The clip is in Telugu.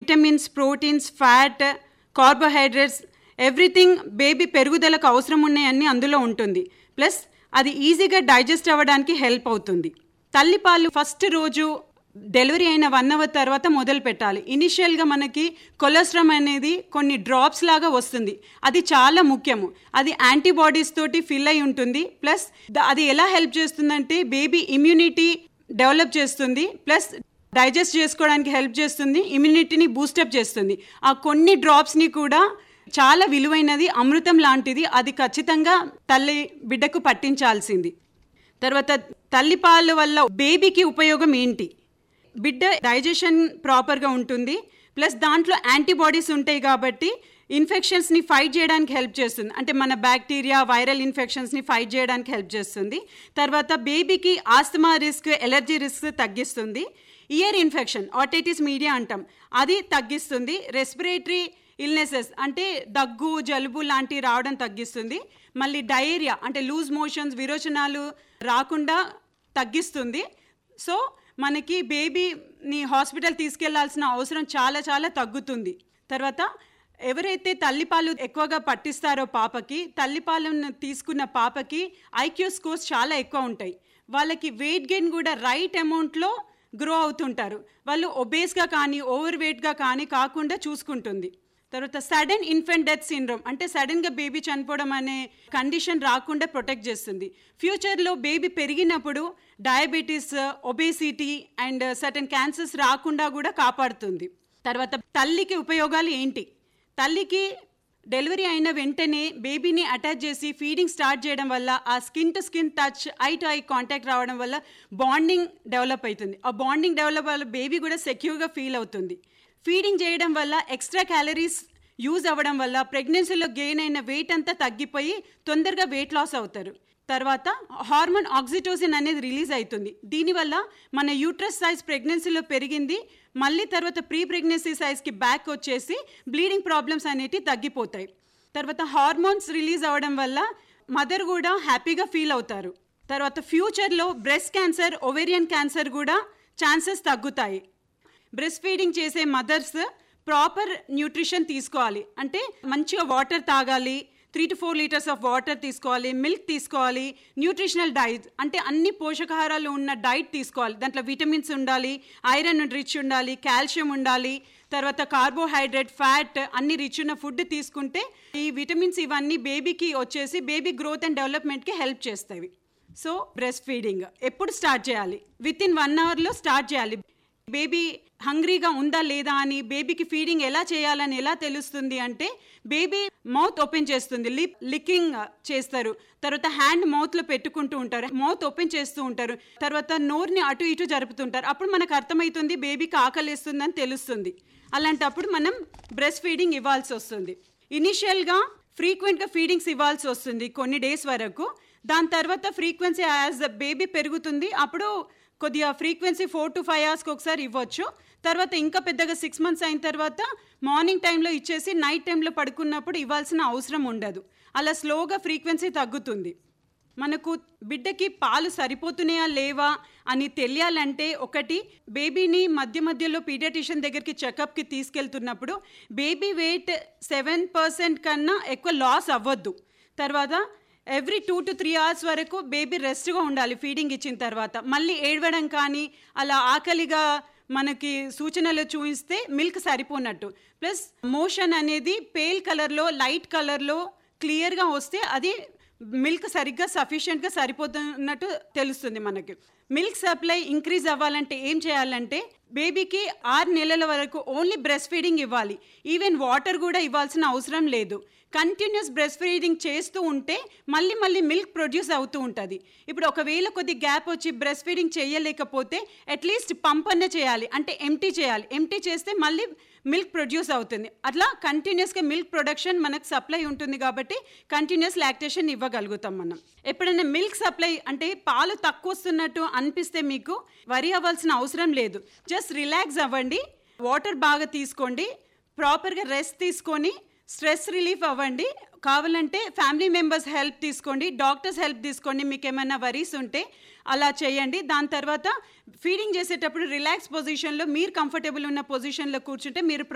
vitamins proteins fat carbohydrates everything baby పెరుగుదలకు అవసరం ఉన్నాయన్నీ అందులో ఉంటుంది ప్లస్ అది ఈజీగా డైజెస్ట్ అవ్వడానికి హెల్ప్ అవుతుంది తల్లిపాలు ఫస్ట్ రోజు డెలివరీ అయిన వన్ అవర్ తర్వాత మొదలు పెట్టాలి ఇనిషియల్గా మనకి కొలెస్ట్రామ్ అనేది కొన్ని డ్రాప్స్ లాగా వస్తుంది అది చాలా ముఖ్యము అది యాంటీబాడీస్ తోటి ఫిల్ అయి ఉంటుంది ప్లస్ అది ఎలా హెల్ప్ చేస్తుందంటే బేబీ ఇమ్యూనిటీ డెవలప్ చేస్తుంది ప్లస్ డైజెస్ట్ చేసుకోవడానికి హెల్ప్ చేస్తుంది ఇమ్యూనిటీని బూస్టప్ చేస్తుంది ఆ కొన్ని డ్రాప్స్ని కూడా చాలా విలువైనది అమృతం లాంటిది అది ఖచ్చితంగా తల్లి బిడ్డకు పట్టించాల్సింది తర్వాత తల్లిపాలు వల్ల బేబీకి ఉపయోగం ఏంటి బిడ్డ డైజెషన్ ప్రాపర్గా ఉంటుంది ప్లస్ దాంట్లో యాంటీబాడీస్ ఉంటాయి కాబట్టి ఇన్ఫెక్షన్స్ని ఫైట్ చేయడానికి హెల్ప్ చేస్తుంది అంటే మన బ్యాక్టీరియా వైరల్ ఇన్ఫెక్షన్స్ని ఫైట్ చేయడానికి హెల్ప్ చేస్తుంది తర్వాత బేబీకి ఆస్తమా రిస్క్ ఎలర్జీ రిస్క్ తగ్గిస్తుంది ఇయర్ ఇన్ఫెక్షన్ ఆటైటిస్ మీడియా అంటాం అది తగ్గిస్తుంది రెస్పిరేటరీ ఇల్నెసెస్ అంటే దగ్గు జలుబు లాంటివి రావడం తగ్గిస్తుంది మళ్ళీ డయేరియా అంటే లూజ్ మోషన్స్ విరోచనాలు రాకుండా తగ్గిస్తుంది సో మనకి బేబీని హాస్పిటల్ తీసుకెళ్లాల్సిన అవసరం చాలా చాలా తగ్గుతుంది తర్వాత ఎవరైతే తల్లిపాలు ఎక్కువగా పట్టిస్తారో పాపకి తల్లిపాలను తీసుకున్న పాపకి ఐక్యూ స్కోర్స్ చాలా ఎక్కువ ఉంటాయి వాళ్ళకి వెయిట్ గెయిన్ కూడా రైట్ అమౌంట్లో గ్రో అవుతుంటారు వాళ్ళు ఒబేస్గా కానీ ఓవర్ వెయిట్గా కానీ కాకుండా చూసుకుంటుంది తర్వాత సడన్ ఇన్ఫెంట్ డెత్ సిండ్రోమ్ అంటే సడన్గా బేబీ చనిపోవడం అనే కండిషన్ రాకుండా ప్రొటెక్ట్ చేస్తుంది ఫ్యూచర్లో బేబీ పెరిగినప్పుడు diabetes obesity and certain cancers రాకుండా కూడా కాపాడుతుంది తర్వాత తల్లికి ఉపయోగాలు ఏంటి తల్లికి డెలివరీ అయిన వెంటనే బేబీని అటాచ్ చేసి ఫీడింగ్ స్టార్ట్ చేయడం వల్ల ఆ skin to skin touch eye to eye contact రావడం వల్ల బాండింగ్ డెవలప్ అవుతుంది ఆ బాండింగ్ డెవలప్ వల్ల బేబీ కూడా సెక్యూర్గా ఫీల్ అవుతుంది ఫీడింగ్ చేయడం వల్ల ఎక్స్ట్రా క్యాలరీస్ యూజ్ అవ్వడం వల్ల ప్రెగ్నెన్సీలో గెయిన్ అయిన వెయిట్ అంతా తగ్గిపోయి తొందరగా వెయిట్ లాస్ అవుతారు తర్వాత హార్మోన్ ఆక్సిటోసిన్ అనేది రిలీజ్ అవుతుంది దీనివల్ల మన యూట్రస్ సైజ్ ప్రెగ్నెన్సీలో పెరిగింది మళ్ళీ తర్వాత ప్రీ ప్రెగ్నెన్సీ సైజ్కి బ్యాక్ వచ్చేసి బ్లీడింగ్ ప్రాబ్లమ్స్ అనేటివి తగ్గిపోతాయి తర్వాత హార్మోన్స్ రిలీజ్ అవ్వడం వల్ల మదర్ కూడా హ్యాపీగా ఫీల్ అవుతారు తర్వాత ఫ్యూచర్లో బ్రెస్ట్ క్యాన్సర్ ఒవేరియన్ క్యాన్సర్ కూడా ఛాన్సెస్ తగ్గుతాయి బ్రెస్ట్ ఫీడింగ్ చేసే మదర్స్ ప్రాపర్ న్యూట్రిషన్ తీసుకోవాలి అంటే మంచిగా వాటర్ తాగాలి three to four litres of water తీసుకోవాలి మిల్క్ తీసుకోవాలి న్యూట్రిషనల్ డైట్ అంటే అన్ని పోషకాహారాలు ఉన్న డైట్ తీసుకోవాలి దాంట్లో విటమిన్స్ ఉండాలి ఐరన్ రిచ్ ఉండాలి కాల్షియం ఉండాలి తర్వాత కార్బోహైడ్రేట్ ఫ్యాట్ అన్ని రిచ్ ఉన్న ఫుడ్ తీసుకుంటే ఈ విటమిన్స్ ఇవన్నీ బేబీకి వచ్చేసి బేబీ గ్రోత్ అండ్ డెవలప్మెంట్కి హెల్ప్ చేస్తాయి సో బ్రెస్ట్ ఫీడింగ్ ఎప్పుడు స్టార్ట్ చేయాలి విత్ ఇన్ వన్ అవర్లో స్టార్ట్ చేయాలి బేబీ హంగ్రీగా ఉందా లేదా అని బేబీకి ఫీడింగ్ ఎలా చేయాలని ఎలా తెలుస్తుంది అంటే బేబీ మౌత్ ఓపెన్ చేస్తుంది లిప్ లిక్కింగ్ చేస్తారు తర్వాత హ్యాండ్ మౌత్లో పెట్టుకుంటూ ఉంటారు మౌత్ ఓపెన్ చేస్తూ ఉంటారు తర్వాత నోరుని అటు ఇటు జరుపుతుంటారు అప్పుడు మనకు అర్థమవుతుంది బేబీకి ఆకలిస్తుంది అని తెలుస్తుంది అలాంటప్పుడు మనం బ్రెస్ట్ ఫీడింగ్ ఇవ్వాల్సి వస్తుంది ఇనిషియల్గా ఫ్రీక్వెంట్గా ఫీడింగ్స్ ఇవ్వాల్సి వస్తుంది కొన్ని డేస్ వరకు దాని తర్వాత ఫ్రీక్వెన్సీ యాజ్ బేబీ పెరుగుతుంది అప్పుడు కొద్దిగా ఫ్రీక్వెన్సీ ఫోర్ టు ఫైవ్ అవర్స్కి ఒకసారి ఇవ్వచ్చు తర్వాత ఇంకా పెద్దగా సిక్స్ మంత్స్ అయిన తర్వాత మార్నింగ్ టైంలో ఇచ్చేసి నైట్ టైంలో పడుకున్నప్పుడు ఇవ్వాల్సిన అవసరం ఉండదు అలా స్లోగా ఫ్రీక్వెన్సీ తగ్గుతుంది మనకు బిడ్డకి పాలు సరిపోతున్నాయా లేవా అని తెలియాలంటే ఒకటి బేబీని మధ్య మధ్యలో పీడియాటిషియన్ దగ్గరికి చెకప్కి తీసుకెళ్తున్నప్పుడు బేబీ వెయిట్ సెవెన్ పర్సెంట్ కన్నా ఎక్కువ లాస్ అవ్వద్దు తర్వాత every two to three hours వరకు బేబీ రెస్ట్గా ఉండాలి ఫీడింగ్ ఇచ్చిన తర్వాత మళ్ళీ ఏడవడం కానీ అలా ఆకలిగా మనకి సూచనలు చూపిస్తే మిల్క్ సరిపోనట్టు ప్లస్ మోషన్ అనేది పేల్ కలర్లో లైట్ కలర్లో క్లియర్గా వస్తే అది మిల్క్ సరిగ్గా సఫిషియెంట్గా సరిపోతున్నట్టు తెలుస్తుంది మనకి మిల్క్ సప్లై ఇంక్రీజ్ అవ్వాలంటే ఏం చేయాలంటే బేబీకి ఆరు నెలల వరకు ఓన్లీ బ్రెస్ట్ ఫీడింగ్ ఇవ్వాలి ఈవెన్ వాటర్ కూడా ఇవ్వాల్సిన అవసరం లేదు కంటిన్యూస్ బ్రెస్ట్ ఫీడింగ్ చేస్తూ ఉంటే మళ్ళీ మళ్ళీ మిల్క్ ప్రొడ్యూస్ అవుతూ ఉంటుంది ఇప్పుడు ఒకవేళ కొద్ది గ్యాప్ వచ్చి బ్రెస్ట్ ఫీడింగ్ చేయలేకపోతే అట్లీస్ట్ పంప్ అన్న చేయాలి అంటే ఎంటీ చేయాలి ఎంటీ చేస్తే మళ్ళీ మిల్క్ ప్రొడ్యూస్ అవుతుంది అట్లా కంటిన్యూస్గా మిల్క్ ప్రొడక్షన్ మనకు సప్లై ఉంటుంది కాబట్టి కంటిన్యూస్ లాక్టేషన్ ఇవ్వగలుగుతాం మనం ఎప్పుడైనా మిల్క్ సప్లై అంటే పాలు తక్కువ వస్తున్నట్టు అనిపిస్తే మీకు వరి అవ్వాల్సిన అవసరం లేదు జస్ట్ రిలాక్స్ అవ్వండి వాటర్ బాగా తీసుకోండి ప్రాపర్గా రెస్ట్ తీసుకొని స్ట్రెస్ రిలీఫ్ అవ్వండి కావాలంటే ఫ్యామిలీ మెంబర్స్ హెల్ప్ తీసుకోండి డాక్టర్స్ హెల్ప్ తీసుకోండి మీకు ఏమైనా వరీస్ ఉంటే అలా చేయండి దాని తర్వాత ఫీడింగ్ చేసేటప్పుడు రిలాక్స్ పొజిషన్లో మీరు కంఫర్టబుల్ ఉన్న పొజిషన్లో కూర్చుంటే మీరు